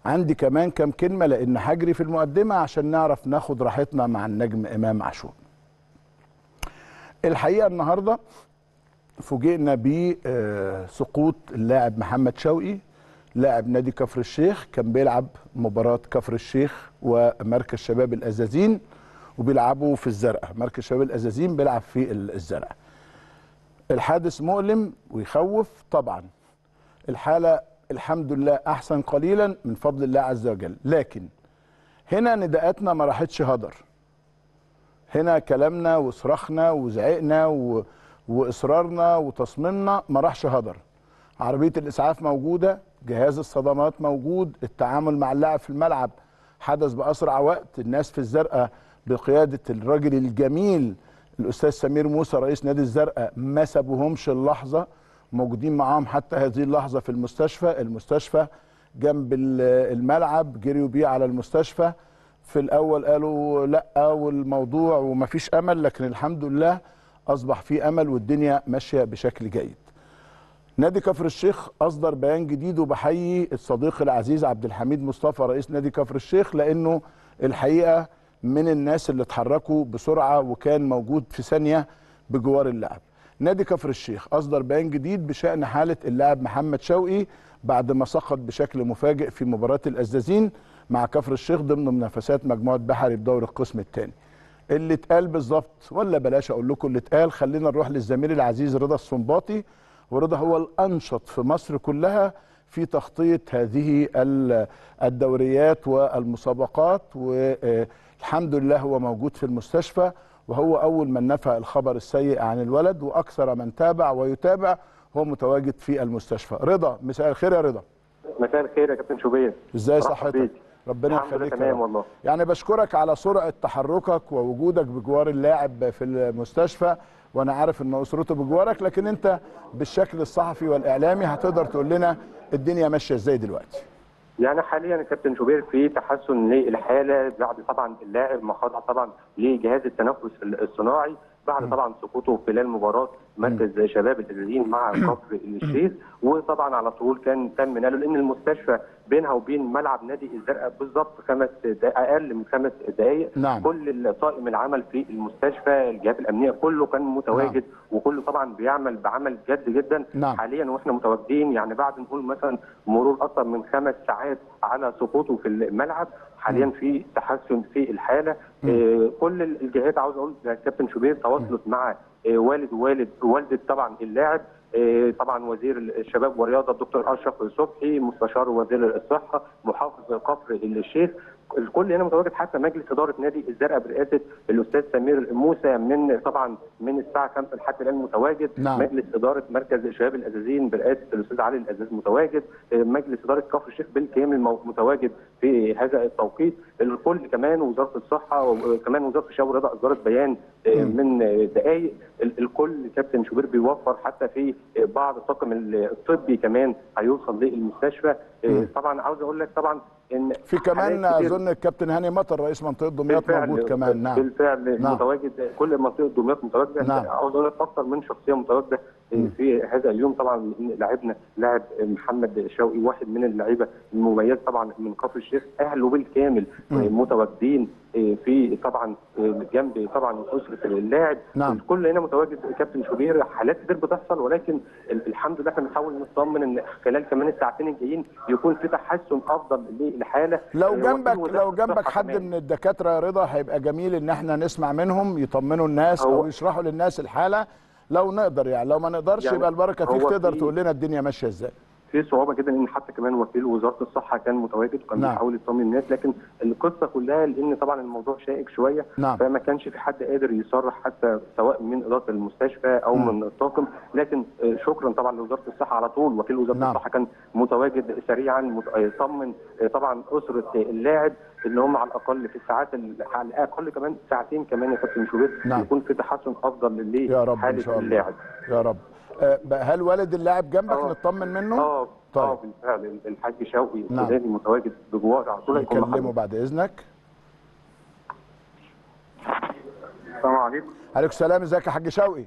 عندي كمان كام كلمه لان هجري في المقدمه عشان نعرف ناخد راحتنا مع النجم امام عاشور الحقيقه النهارده فوجئنا بسقوط اللاعب محمد شوقي لاعب نادي كفر الشيخ كان بيلعب مباراة كفر الشيخ ومركز شباب الأزازين وبيلعبوا في الزرقاء مركز شباب الأزازين بيلعب في الزرقاء الحادث مؤلم ويخوف طبعا الحالة الحمد لله أحسن قليلا من فضل الله عز وجل لكن هنا نداءاتنا ما راحتش هدر هنا كلامنا وصراخنا وزعقنا و... واصرارنا وتصميمنا ما راحش هدر عربيه الاسعاف موجوده جهاز الصدمات موجود التعامل مع اللاعب في الملعب حدث باسرع وقت الناس في الزرقاء بقياده الراجل الجميل الاستاذ سمير موسى رئيس نادي الزرقاء ما سابوهمش اللحظه موجودين معاهم حتى هذه اللحظه في المستشفى المستشفى جنب الملعب جريوا بيه على المستشفى في الاول قالوا لا والموضوع ومفيش امل لكن الحمد لله اصبح في امل والدنيا ماشيه بشكل جيد نادي كفر الشيخ اصدر بيان جديد وبحيي الصديق العزيز عبد الحميد مصطفى رئيس نادي كفر الشيخ لانه الحقيقه من الناس اللي اتحركوا بسرعه وكان موجود في ثانيه بجوار اللاعب نادي كفر الشيخ اصدر بيان جديد بشان حاله اللاعب محمد شوقي بعد ما سقط بشكل مفاجئ في مباراه الازازين مع كفر الشيخ ضمن منافسات مجموعه بحري بدور القسم الثاني اللي اتقال بالظبط ولا بلاش اقول لكم اللي اتقال خلينا نروح للزميل العزيز رضا السنباطي ورضا هو الانشط في مصر كلها في تغطيه هذه الدوريات والمسابقات والحمد لله هو موجود في المستشفى وهو اول من نفى الخبر السيء عن الولد واكثر من تابع ويتابع هو متواجد في المستشفى رضا مساء الخير يا رضا مساء الخير يا كابتن شوبير ازاي صحتك ربنا يخليك تمام والله يعني بشكرك على سرعه تحركك ووجودك بجوار اللاعب في المستشفى وانا عارف ان اسرته بجوارك لكن انت بالشكل الصحفي والاعلامي هتقدر تقول لنا الدنيا ماشيه ازاي دلوقتي يعني حاليا كابتن شوبير في تحسن للحاله بعد طبعا اللاعب ما خضع طبعا لجهاز التنفس الصناعي بعد طبعا سقوطه خلال مباراه مركز شباب الازازين مع كفر الشيخ وطبعا على طول كان تم نقله لان المستشفى بينها وبين ملعب نادي الزرقاء بالظبط خمس اقل من خمس دقائق نعم. كل طاقم العمل في المستشفى الجهات الامنيه كله كان متواجد نعم. وكله طبعا بيعمل بعمل جد جدا نعم. حاليا واحنا متواجدين يعني بعد نقول مثلا مرور اكثر من خمس ساعات على سقوطه في الملعب حاليا في تحسن في الحاله آه كل الجهات عاوز اقول يا كابتن شوبير تواصلت مع آه والد ووالد والده طبعا اللاعب آه طبعا وزير الشباب والرياضه الدكتور اشرف صبحي مستشار وزير الصحه محافظ كفر الشيخ الكل هنا متواجد حتى مجلس اداره نادي الزرقاء برئاسه الاستاذ سمير موسى من طبعا من الساعه 5 لحد الان متواجد نعم. مجلس اداره مركز شباب الازازين برئاسه الاستاذ علي الازاز متواجد مجلس اداره كفر الشيخ بالكامل متواجد في هذا التوقيت الكل كمان وزاره الصحه وكمان وزاره الشباب والرياضه اصدرت بيان من دقائق الكل كابتن شوبير بيوفر حتى في بعض الطاقم الطبي كمان هيوصل للمستشفى طبعا عاوز اقول لك طبعا ان في كمان اظن الكابتن هاني مطر رئيس منطقه دمياط موجود كمان نعم بالفعل نعم. متواجد كل منطقه دمياط متواجده نعم. عاوز اقول لك اكثر من شخصيه متواجده في هذا اليوم طبعا لاعبنا لاعب محمد شوقي واحد من اللعيبه المميز طبعا من كفر الشيخ اهله بالكامل متواجدين في طبعا جنب طبعا اسره اللاعب نعم. الكل هنا متواجد كابتن شوبير حالات كتير بتحصل ولكن الحمد لله احنا بنحاول نطمن ان خلال كمان الساعتين الجايين يكون في تحسن افضل للحاله لو جنبك لو جنبك حد من الدكاتره يا رضا هيبقى جميل ان احنا نسمع منهم يطمنوا الناس او يشرحوا للناس الحاله لو نقدر يعني لو ما نقدرش يعني يبقى البركه فيك هو تقدر في- تقول لنا الدنيا ماشيه ازاي في صعوبه جدا ان حتى كمان وكيل وزاره الصحه كان متواجد وكان نعم. بيحاول يطمن الناس لكن القصه كلها لان طبعا الموضوع شائك شويه نعم. فما كانش في حد قادر يصرح حتى سواء من اداره المستشفى او مم. من الطاقم لكن آه، شكرا طبعا لوزاره الصحه على طول وكيل وزاره نعم. الصحه كان متواجد سريعا مت- آه، يطمن آه، طبعا اسره اللاعب ان هم على الاقل في الساعات ال- على الاقل كمان ساعتين كمان يا كابتن شوبير نعم. يكون في تحسن افضل يا رب ان لحاله شاء الله اللاعب يا رب آه، بقى هل والد اللاعب جنبك آه. نطمن منه اه طيب. اه بالفعل الحاج شوقي نعم. السوداني متواجد بجوار على طول هيكون نكلمه معانا. بعد اذنك السلام عليكم عليكم السلام ازيك يا حاج شوقي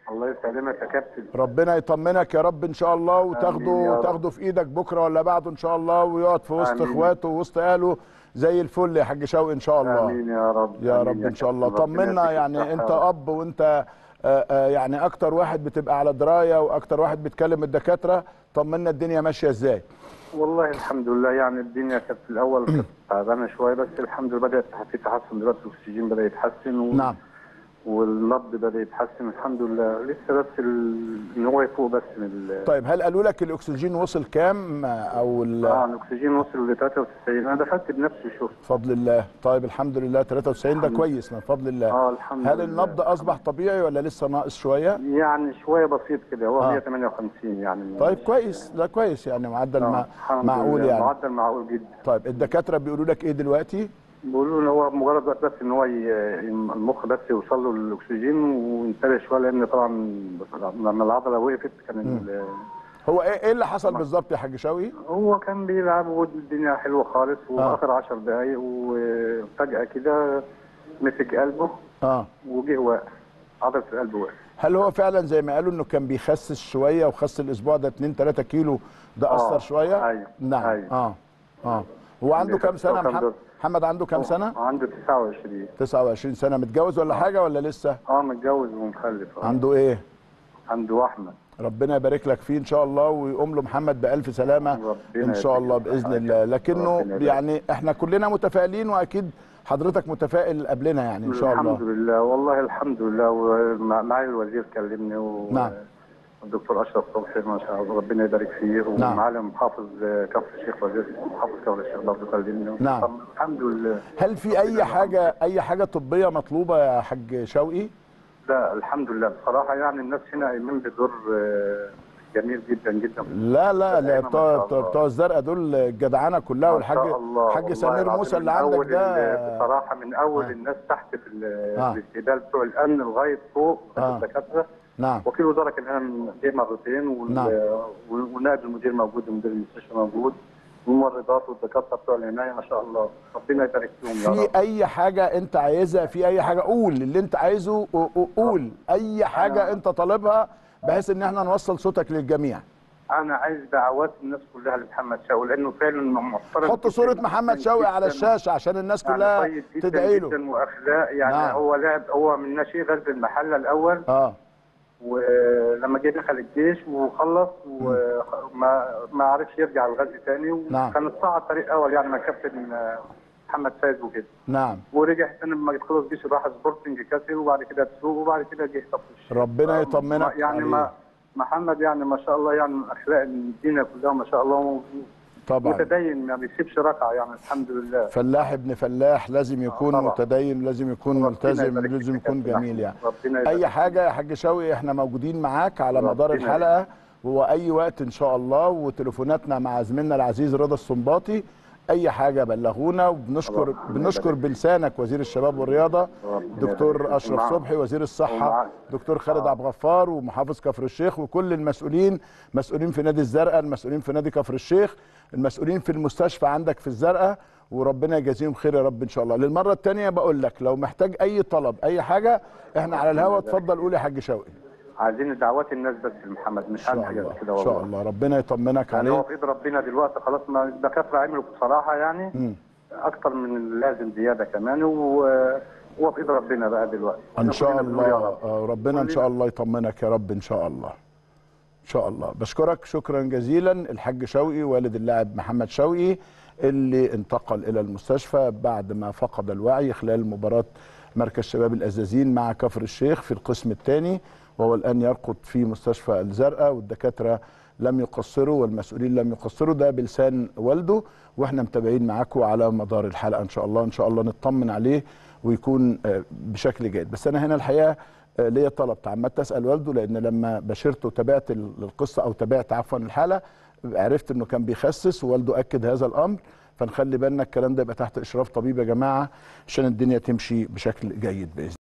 الله يسلمك يا كابتن ربنا يطمنك يا رب ان شاء الله آمين يا وتاخده رب. تاخده في ايدك بكره ولا بعده ان شاء الله ويقعد في وسط آمين. اخواته ووسط اهله زي الفل يا حاج شوقي ان شاء الله امين يا رب يا آمين رب ان شاء الله كابتن. ربنا طمنا يديك يعني الصحة انت يا رب. اب وانت آه، آه، يعني اكتر واحد بتبقى على درايه واكتر واحد بتكلم الدكاتره طمنا الدنيا ماشيه ازاي والله الحمد لله يعني الدنيا كانت في الاول كانت تعبانه شويه بس الحمد لله بدات في تحسن دلوقتي الاكسجين بدا يتحسن و... نعم والنبض بدا يتحسن الحمد لله لسه بس ال... ان هو يفوق بس من ال... طيب هل قالوا لك الاكسجين وصل كام او ال- اه الاكسجين وصل ل 93 انا دخلت بنفسي شفت بفضل الله طيب الحمد لله 93 ده كويس من فضل الله اه الحمد هل لله النبض اصبح طبيعي ولا لسه ناقص شويه يعني شويه بسيط كده هو آه. 158 يعني طيب كويس ده كويس يعني معدل آه، مع الحمد معقول لله. يعني معدل معقول جدا طيب الدكاتره بيقولوا لك ايه دلوقتي بيقولوا ان هو مجرد بس, بس ان هو ي... المخ بس يوصل له الاكسجين وينتبه شويه لان طبعا لما العضله وقفت كان ال... هو ايه ايه اللي حصل بالظبط يا حاج شوقي هو كان بيلعب والدنيا حلوه خالص واخر 10 دقايق وفجاه كده مسك قلبه اه وجه واقع عضله القلب وقع هل هو فعلا زي ما قالوا انه كان بيخسس شويه وخس الاسبوع ده 2 3 كيلو ده آه، اثر شويه أيوة، نعم أيوة. اه اه هو عنده كام سنه كان محمد دور. محمد عنده كام سنه عنده 29 29 سنه متجوز ولا حاجه ولا لسه اه متجوز ومخلف آه. عنده ايه عنده احمد ربنا يبارك لك فيه ان شاء الله ويقوم له محمد بالف سلامه ربنا ان شاء الله يديك باذن الصحة. الله لكنه ربنا يبارك. يعني احنا كلنا متفائلين واكيد حضرتك متفائل قبلنا يعني ان شاء الحمد الله لله والله الحمد لله ومعالي الوزير كلمني و... نعم. الدكتور اشرف صبحي ما شاء الله ربنا يبارك فيه نعم. ومعالي محافظ كفر الشيخ وزير محافظ كفر الشيخ برضه كلمني نعم. طب الحمد لله هل في اي حاجه اي حاجه طبيه مطلوبه يا حاج شوقي لا الحمد لله بصراحه يعني الناس هنا قايمين بدور آه، جميل جدا جدا لا لا لا دايما ما بتوع شاء بتوع الله. بتوع الزرقاء دول الجدعنه كلها ما والحاج شاء الله حاج والله سمير العظيم موسى اللي من عندك أول ده ال- بصراحه من اول آه. الناس تحت في ال- آه. في الاستقبال بتوع الامن لغايه فوق آه. الدكاتره نعم وكيل وزاره كان جه مرتين وال- نعم. وال- ونائب المدير موجود ومدير المستشفى موجود والممرضات والدكاتره بتوع العنايه ما شاء الله ربنا يبارك فيهم يا في رب اي حاجه انت عايزها في اي حاجه قول اللي انت عايزه قو- قو- قول اي حاجه أنا- انت طالبها بحيث ان احنا نوصل صوتك للجميع انا عايز دعوات الناس كلها لمحمد شاوي لانه فعلا محترم حط جداً صوره جداً محمد شوقي على جداً. الشاشه عشان الناس يعني كلها طيب جداً تدعي له جدا واخلاق يعني نعم. هو لعب هو من ناشئ غزل المحله الاول اه ولما جه دخل الجيش وخلص وما ما عرفش يرجع الغزل تاني نعم. وكان صعد طريق اول يعني مع كابتن آه، محمد فايز وكده نعم ورجع تاني لما خلص جيش راح سبورتنج كاسل وبعد كده تسوق وبعد كده جه كفر الشيخ. ربنا آه، يطمنك يعني عليه. ما محمد يعني ما شاء الله يعني اخلاق الدنيا كلها ما شاء الله طبعا متدين ما بيسيبش ركعه يعني الحمد لله فلاح ابن فلاح لازم يكون طبعا. متدين لازم يكون ربنا ملتزم يبارك لازم فيك يكون يا كابتن جميل يعني أحمد. ربنا يبارك اي حاجه يا حاج شوقي احنا موجودين معاك على ربنا مدار يبارك. الحلقه واي وقت ان شاء الله وتليفوناتنا مع زميلنا العزيز رضا السنباطي اي حاجه بلغونا وبنشكر ربنا بنشكر يبارك. بلسانك وزير الشباب والرياضه ربنا يبارك دكتور فيك. اشرف ومعك. صبحي وزير الصحه ومعك. دكتور خالد آه. عبد الغفار ومحافظ كفر الشيخ وكل المسؤولين مسؤولين في نادي الزرقاء المسؤولين في نادي كفر الشيخ المسؤولين في المستشفى عندك في الزرقاء وربنا يجازيهم خير يا رب ان شاء الله للمره الثانيه بقول لك لو محتاج اي طلب اي حاجه احنا على الهوا اتفضل قول يا حاج شوقي عايزين دعوات الناس بس لمحمد مش ان شاء عن حاجه الله كده ان والله شاء الله ربنا يطمنك يعني هو عليه في ايد ربنا دلوقتي خلاص ما الدكاتره عملوا بصراحه يعني مم. اكتر من اللازم زياده كمان و هو في ايد ربنا بقى دلوقتي ان شاء كلنا بنقول يا الله رب. آه، ربنا ان شاء الله يطمنك يا رب ان شاء الله ان شاء الله بشكرك شكرا جزيلا الحاج شوقي والد اللاعب محمد شوقي اللي انتقل الى المستشفى بعد ما فقد الوعي خلال مباراه مركز شباب الازازين مع كفر الشيخ في القسم الثاني وهو الان يرقد في مستشفى الزرقاء والدكاتره لم يقصروا والمسؤولين لم يقصروا ده بلسان والده واحنا متابعين معاكم على مدار الحلقه ان شاء الله ان شاء الله نطمن عليه ويكون آه، بشكل جيد بس انا هنا الحقيقه آه، ليا طلب تعمدت اسال والده لان لما بشرت وتابعت ال- القصه او تابعت عفوا الحاله عرفت انه كان بيخسس ووالده اكد هذا الامر فنخلي بالنا الكلام ده يبقى تحت اشراف طبيب يا جماعه عشان الدنيا تمشي بشكل جيد باذن